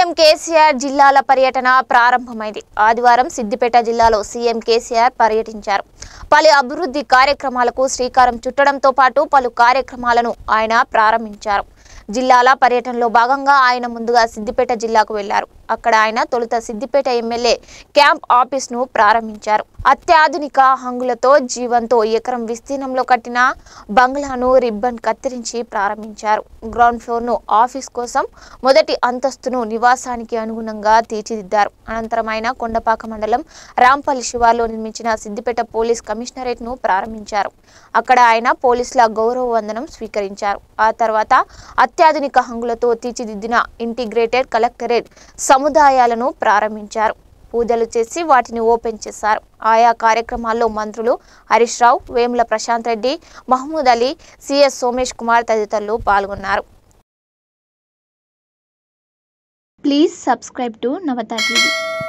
CM KCR జిల్లాల పర్యటన ప్రారంభమైంది ఆదివారం సిద్దిపేట జిల్లాలో సీఎం కేసీఆర్ పర్యటించారు పలు అభివృద్ధి కార్యక్రమాలకు శ్రీకారం చుట్టడంతో పాటు పలు కార్యక్రమాలను ఆయన ప్రారంభించారు జిల్లాల పర్యటనలో భాగంగా ఆయన ముందుగా సిద్దిపేట జిల్లాకు వెళ్లారు అక్కడ ఆయన తొలుత సిద్దిపేట ఎమ్మెల్యే క్యాంప్ ఆఫీస్ ను ప్రారంభించారు అత్యాధునిక హంగులతో జీవంతో ఎకరం విస్తీర్ణంలో కట్టిన బంగ్లాను రిబ్బన్ కత్తిరించి ప్రారంభించారు గ్రౌండ్ ఫ్లోర్ ను ఆఫీస్ కోసం మొదటి అంతస్తును నివాసానికి అనుగుణంగా తీర్చిదిద్దారు అనంతరం ఆయన కొండపాక మండలం రాంపల్లి శివార్లో నిర్మించిన సిద్దిపేట పోలీస్ కమిషనరేట్ ను ప్రారంభించారు అక్కడ ఆయన పోలీసుల గౌరవ వందనం స్వీకరించారు ఆ తర్వాత అత్యాధునిక హంగులతో తీర్చిదిద్దిన ఇంటిగ్రేటెడ్ కలెక్టరేట్ సముదాయాలను ప్రారంభించారు పూజలు చేసి వాటిని ఓపెన్ చేశారు ఆయా కార్యక్రమాల్లో మంత్రులు హరీష్ రావు వేముల ప్రశాంత్ రెడ్డి మహమూద్ అలీ సిఎస్ సోమేష్ కుమార్ తదితరులు పాల్గొన్నారు please subscribe to Navatha TV